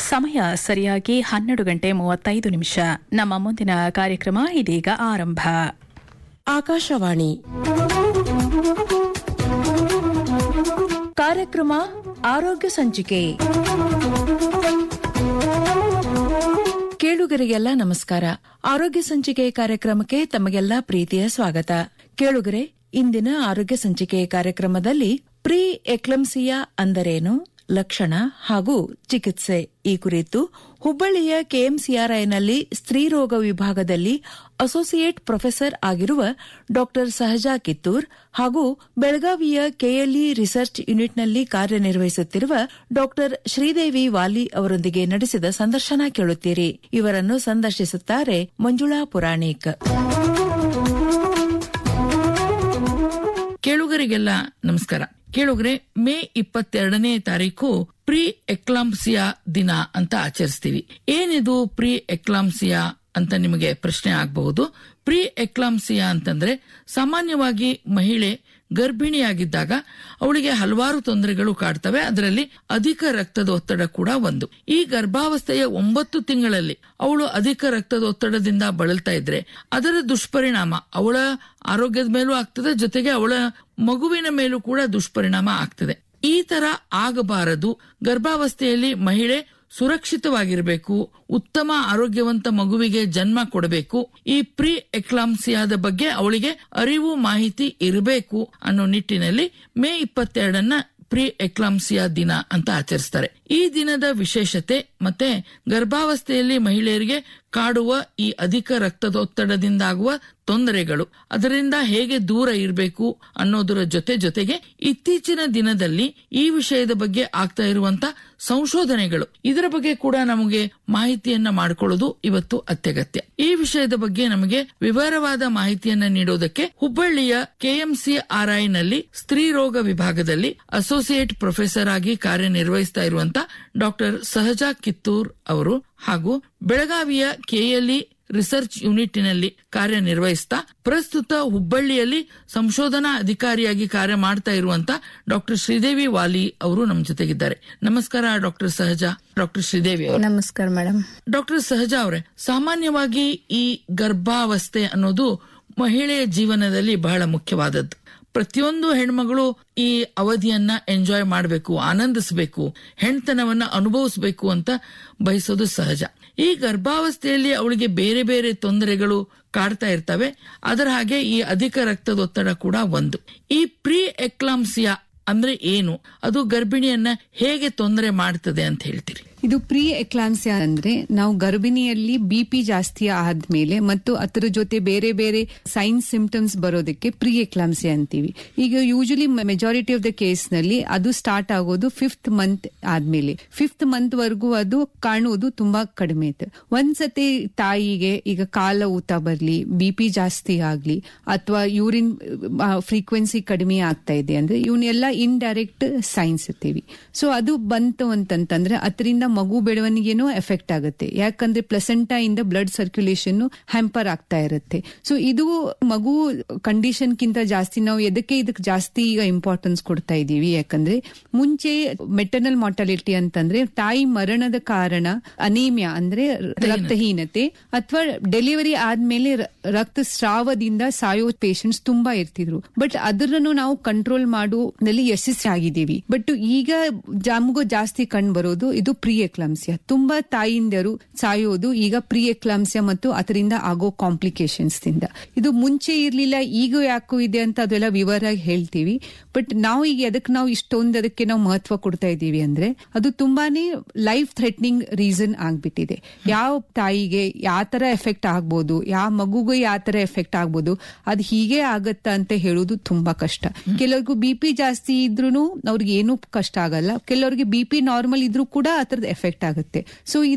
ಸಮಯ ಸರಿಯಾಗಿ ಹನ್ನೆರಡು ಗಂಟೆ ಮೂವತ್ತೈದು ನಿಮಿಷ ನಮ್ಮ ಮುಂದಿನ ಕಾರ್ಯಕ್ರಮ ಇದೀಗ ಆರಂಭ ಆಕಾಶವಾಣಿ ಕಾರ್ಯಕ್ರಮ ಆರೋಗ್ಯ ಸಂಚಿಕೆ ಕೇಳುಗರಿಗೆಲ್ಲ ನಮಸ್ಕಾರ ಆರೋಗ್ಯ ಸಂಚಿಕೆ ಕಾರ್ಯಕ್ರಮಕ್ಕೆ ತಮಗೆಲ್ಲ ಪ್ರೀತಿಯ ಸ್ವಾಗತ ಕೇಳುಗರೆ ಇಂದಿನ ಆರೋಗ್ಯ ಸಂಚಿಕೆ ಕಾರ್ಯಕ್ರಮದಲ್ಲಿ ಪ್ರೀ ಎಕ್ಲಂಸಿಯಾ ಅಂದರೇನು ಲಕ್ಷಣ ಹಾಗೂ ಚಿಕಿತ್ಸೆ ಈ ಕುರಿತು ಹುಬ್ಬಳ್ಳಿಯ ಕೆಎಂಸಿಆರ್ಐನಲ್ಲಿ ಸ್ತ್ರೀರೋಗ ವಿಭಾಗದಲ್ಲಿ ಅಸೋಸಿಯೇಟ್ ಪ್ರೊಫೆಸರ್ ಆಗಿರುವ ಡಾ ಸಹಜಾ ಕಿತ್ತೂರ್ ಹಾಗೂ ಬೆಳಗಾವಿಯ ಕೆಎಲ್ಇ ರಿಸರ್ಚ್ ಯೂನಿಟ್ನಲ್ಲಿ ಕಾರ್ಯನಿರ್ವಹಿಸುತ್ತಿರುವ ಡಾ ಶ್ರೀದೇವಿ ವಾಲಿ ಅವರೊಂದಿಗೆ ನಡೆಸಿದ ಸಂದರ್ಶನ ಕೇಳುತ್ತೀರಿ ಇವರನ್ನು ಸಂದರ್ಶಿಸುತ್ತಾರೆ ಮಂಜುಳಾ ಪುರಾಣಿಕ್ ಕೇಳುಗರಿಗೆಲ್ಲ ನಮಸ್ಕಾರ ಕೇಳುಗರೆ ಮೇ ಇಪ್ಪತ್ತೆರಡನೇ ತಾರೀಕು ಪ್ರೀ ಎಕ್ಲಾಂಸಿಯಾ ದಿನ ಅಂತ ಆಚರಿಸ್ತೀವಿ ಏನಿದು ಪ್ರೀ ಎಕ್ಲಾಂಸಿಯಾ ಅಂತ ನಿಮಗೆ ಪ್ರಶ್ನೆ ಆಗಬಹುದು ಪ್ರೀ ಎಕ್ಲಾಂಸಿಯಾ ಅಂತಂದ್ರೆ ಸಾಮಾನ್ಯವಾಗಿ ಮಹಿಳೆ ಗರ್ಭಿಣಿಯಾಗಿದ್ದಾಗ ಅವಳಿಗೆ ಹಲವಾರು ತೊಂದರೆಗಳು ಕಾಡ್ತವೆ ಅದರಲ್ಲಿ ಅಧಿಕ ರಕ್ತದ ಒತ್ತಡ ಕೂಡ ಒಂದು ಈ ಗರ್ಭಾವಸ್ಥೆಯ ಒಂಬತ್ತು ತಿಂಗಳಲ್ಲಿ ಅವಳು ಅಧಿಕ ರಕ್ತದ ಒತ್ತಡದಿಂದ ಬಳಲ್ತಾ ಇದ್ರೆ ಅದರ ದುಷ್ಪರಿಣಾಮ ಅವಳ ಆರೋಗ್ಯದ ಮೇಲೂ ಆಗ್ತದೆ ಜೊತೆಗೆ ಅವಳ ಮಗುವಿನ ಮೇಲೂ ಕೂಡ ದುಷ್ಪರಿಣಾಮ ಆಗ್ತದೆ ಈ ತರ ಆಗಬಾರದು ಗರ್ಭಾವಸ್ಥೆಯಲ್ಲಿ ಮಹಿಳೆ ಸುರಕ್ಷಿತವಾಗಿರಬೇಕು ಉತ್ತಮ ಆರೋಗ್ಯವಂತ ಮಗುವಿಗೆ ಜನ್ಮ ಕೊಡಬೇಕು ಈ ಪ್ರೀ ಎಕ್ಲಾಂಸಿಯಾದ ಬಗ್ಗೆ ಅವಳಿಗೆ ಅರಿವು ಮಾಹಿತಿ ಇರಬೇಕು ಅನ್ನೋ ನಿಟ್ಟಿನಲ್ಲಿ ಮೇ ಇಪ್ಪತ್ತೆರಡನ್ನ ಪ್ರೀ ಎಕ್ಲಾಂಸಿಯಾ ದಿನ ಅಂತ ಆಚರಿಸ್ತಾರೆ ಈ ದಿನದ ವಿಶೇಷತೆ ಮತ್ತೆ ಗರ್ಭಾವಸ್ಥೆಯಲ್ಲಿ ಮಹಿಳೆಯರಿಗೆ ಕಾಡುವ ಈ ಅಧಿಕ ರಕ್ತದೊತ್ತಡದಿಂದಾಗುವ ತೊಂದರೆಗಳು ಅದರಿಂದ ಹೇಗೆ ದೂರ ಇರಬೇಕು ಅನ್ನೋದರ ಜೊತೆ ಜೊತೆಗೆ ಇತ್ತೀಚಿನ ದಿನದಲ್ಲಿ ಈ ವಿಷಯದ ಬಗ್ಗೆ ಆಗ್ತಾ ಇರುವಂತ ಸಂಶೋಧನೆಗಳು ಇದರ ಬಗ್ಗೆ ಕೂಡ ನಮಗೆ ಮಾಹಿತಿಯನ್ನ ಮಾಡಿಕೊಳ್ಳೋದು ಇವತ್ತು ಅತ್ಯಗತ್ಯ ಈ ವಿಷಯದ ಬಗ್ಗೆ ನಮಗೆ ವಿವರವಾದ ಮಾಹಿತಿಯನ್ನ ನೀಡೋದಕ್ಕೆ ಹುಬ್ಬಳ್ಳಿಯ ಕೆಎಂಸಿ ನಲ್ಲಿ ಸ್ತ್ರೀ ರೋಗ ವಿಭಾಗದಲ್ಲಿ ಅಸೋಸಿಯೇಟ್ ಪ್ರೊಫೆಸರ್ ಆಗಿ ಕಾರ್ಯನಿರ್ವಹಿಸ್ತಾ ಇರುವಂತ ಡಾಕ್ಟರ್ ಸಹಜಾ ಕಿತ್ತೂರ್ ಅವರು ಹಾಗೂ ಬೆಳಗಾವಿಯ ಕೆಎಲ್ಇ ರಿಸರ್ಚ್ ಯೂನಿಟ್ನಲ್ಲಿ ಕಾರ್ಯನಿರ್ವಹಿಸ್ತಾ ಪ್ರಸ್ತುತ ಹುಬ್ಬಳ್ಳಿಯಲ್ಲಿ ಸಂಶೋಧನಾ ಅಧಿಕಾರಿಯಾಗಿ ಕಾರ್ಯ ಮಾಡ್ತಾ ಇರುವಂತ ಡಾಕ್ಟರ್ ಶ್ರೀದೇವಿ ವಾಲಿ ಅವರು ನಮ್ಮ ಜೊತೆಗಿದ್ದಾರೆ ನಮಸ್ಕಾರ ಡಾಕ್ಟರ್ ಸಹಜಾ ಡಾಕ್ಟರ್ ಶ್ರೀದೇವಿ ಅವರು ನಮಸ್ಕಾರ ಮೇಡಮ್ ಡಾಕ್ಟರ್ ಸಹಜಾ ಅವರೇ ಸಾಮಾನ್ಯವಾಗಿ ಈ ಗರ್ಭಾವಸ್ಥೆ ಅನ್ನೋದು ಮಹಿಳೆಯ ಜೀವನದಲ್ಲಿ ಬಹಳ ಮುಖ್ಯವಾದದ್ದು ಪ್ರತಿಯೊಂದು ಹೆಣ್ಮಗಳು ಈ ಅವಧಿಯನ್ನ ಎಂಜಾಯ್ ಮಾಡಬೇಕು ಆನಂದಿಸಬೇಕು ಹೆಣ್ತನವನ್ನ ಅನುಭವಿಸಬೇಕು ಅಂತ ಬಯಸೋದು ಸಹಜ ಈ ಗರ್ಭಾವಸ್ಥೆಯಲ್ಲಿ ಅವಳಿಗೆ ಬೇರೆ ಬೇರೆ ತೊಂದರೆಗಳು ಕಾಡ್ತಾ ಇರ್ತವೆ ಅದರ ಹಾಗೆ ಈ ಅಧಿಕ ರಕ್ತದೊತ್ತಡ ಕೂಡ ಒಂದು ಈ ಪ್ರೀ ಎಕ್ಲಾಂಸಿಯಾ ಅಂದ್ರೆ ಏನು ಅದು ಗರ್ಭಿಣಿಯನ್ನ ಹೇಗೆ ತೊಂದರೆ ಮಾಡ್ತದೆ ಅಂತ ಹೇಳ್ತೀರಿ ಇದು ಪ್ರೀ ಎಕ್ಲಾನ್ಸಿಯಾ ಅಂದ್ರೆ ನಾವು ಗರ್ಭಿಣಿಯಲ್ಲಿ ಬಿಪಿ ಜಾಸ್ತಿ ಆದ್ಮೇಲೆ ಮತ್ತು ಅದರ ಜೊತೆ ಬೇರೆ ಬೇರೆ ಸೈನ್ಸ್ ಸಿಂಪ್ಟಮ್ಸ್ ಬರೋದಕ್ಕೆ ಪ್ರೀ ಎಕ್ಲಾನ್ಸಿಯಾ ಅಂತೀವಿ ಈಗ usually majority of the case ನಲ್ಲಿ ಅದು ಸ್ಟಾರ್ಟ್ ಆಗೋದು ಫಿಫ್ತ್ ಮಂತ್ ಆದ್ಮೇಲೆ ಫಿಫ್ತ್ ಮಂತ್ ವರೆಗೂ ಅದು ಕಾಣುವುದು ತುಂಬಾ ಕಡಿಮೆ ಇತ್ತು ಒಂದ್ಸತಿ ತಾಯಿಗೆ ಈಗ ಕಾಲ ಊತ ಬರ್ಲಿ ಬಿಪಿ ಜಾಸ್ತಿ ಆಗ್ಲಿ ಅಥವಾ ಯೂರಿನ್ ಫ್ರೀಕ್ವೆನ್ಸಿ ಕಡಿಮೆ ಆಗ್ತಾ ಇದೆ ಅಂದ್ರೆ ಇವನ್ನೆಲ್ಲ ಇಂಡೈರೆಕ್ಟ್ ಸೈನ್ಸ್ ಇರ್ತೀವಿ ಸೊ ಅದು ಬಂತು ಅಂತಂತಂದ್ರೆ ಅದರಿಂದ ಮಗು ಬೆಳವಣಿಗೆನೂ ಎಫೆಕ್ಟ್ ಆಗುತ್ತೆ ಯಾಕಂದ್ರೆ ಪ್ಲಸೆಂಟಾ ಇಂದ ಬ್ಲಡ್ ಸರ್ಕ್ಯುಲೇಷನ್ ಹ್ಯಾಂಪರ್ ಆಗ್ತಾ ಇರುತ್ತೆ ಸೊ ಇದು ಮಗು ಕಂಡೀಷನ್ ಕಿಂತ ಜಾಸ್ತಿ ನಾವು ಎದಕ್ಕೆ ಇದಕ್ಕೆ ಜಾಸ್ತಿ ಈಗ ಇಂಪಾರ್ಟೆನ್ಸ್ ಕೊಡ್ತಾ ಇದೀವಿ ಯಾಕಂದ್ರೆ ಮುಂಚೆ ಮೆಟರ್ನಲ್ ಮಾರ್ಟಾಲಿಟಿ ಅಂತಂದ್ರೆ ತಾಯಿ ಮರಣದ ಕಾರಣ ಅನೇಮಿಯಾ ಅಂದ್ರೆ ರಕ್ತಹೀನತೆ ಅಥವಾ ಡೆಲಿವರಿ ಆದ್ಮೇಲೆ ರಕ್ತಸ್ರಾವದಿಂದ ಸಾಯೋ ಪೇಷಂಟ್ಸ್ ತುಂಬಾ ಇರ್ತಿದ್ರು ಬಟ್ ಅದರನ್ನು ನಾವು ಕಂಟ್ರೋಲ್ ಮಾಡುವಲ್ಲಿ ಯಶಸ್ವಿ ಆಗಿದ್ದೀವಿ ಬಟ್ ಈಗ ನಮಗೂ ಜಾಸ್ತಿ ಕಂಡು ಬರೋದು ಇದು ಪ್ರೀ ಎಕ್ಲಾಂಸಿಯಾ ತುಂಬಾ ತಾಯಿಂದರು ಸಾಯೋದು ಈಗ ಪ್ರೀ ಎಕ್ಲಾಂಸಿಯಾ ಮತ್ತು ಅದರಿಂದ ಆಗೋ ಕಾಂಪ್ಲಿಕೇಶನ್ಸ್ ದಿಂದ ಇದು ಮುಂಚೆ ಇರ್ಲಿಲ್ಲ ಈಗ ಯಾಕೋ ಇದೆ ಅಂತ ಅದೆಲ್ಲ ವಿವರವಾಗಿ ಹೇಳ್ತೀವಿ ಬಟ್ ನಾವು ಈಗ ಎದಕ್ಕೆ ನಾವು ಇಷ್ಟೊಂದು ಅದಕ್ಕೆ ನಾವು ಮಹತ್ವ ಕೊಡ್ತಾ ಇದ್ದೀವಿ ಅಂದ್ರೆ ಅದು ತುಂಬಾನೇ ಲೈಫ್ ಥ್ರೆಟ್ನಿಂಗ್ ರೀಸನ್ ಆಗ್ಬಿಟ್ಟಿದೆ ಯಾವ ತಾಯಿಗೆ ಯಾವ ತರ ಎಫೆಕ್ಟ್ ಆಗ್ಬೋದು ಯಾವ ಮಗುಗೂ ಯಾವ ತರ ಎಫೆಕ್ಟ್ ಆಗ್ಬೋದು ಅದು ಹೀಗೆ ಆಗತ್ತಾ ಅಂತ ಹೇಳೋದು ತುಂಬಾ ಕಷ್ಟ ಕೆಲವ್ರಿಗೂ ಬಿ ಪಿ ಜಾಸ್ತಿ ಇದ್ರೂ ಅವ್ರಿಗೆ ಏನೂ ಕಷ್ಟ ಆಗಲ್ಲ ಕೆಲವರಿಗೆ ಬಿ ಪಿ ನಾರ್ಮಲ್ ಇದ್ರೂ ಕೂಡ ಆ ತರದ ಎಫೆಕ್ಟ್ ಆಗುತ್ತೆ ಸೊ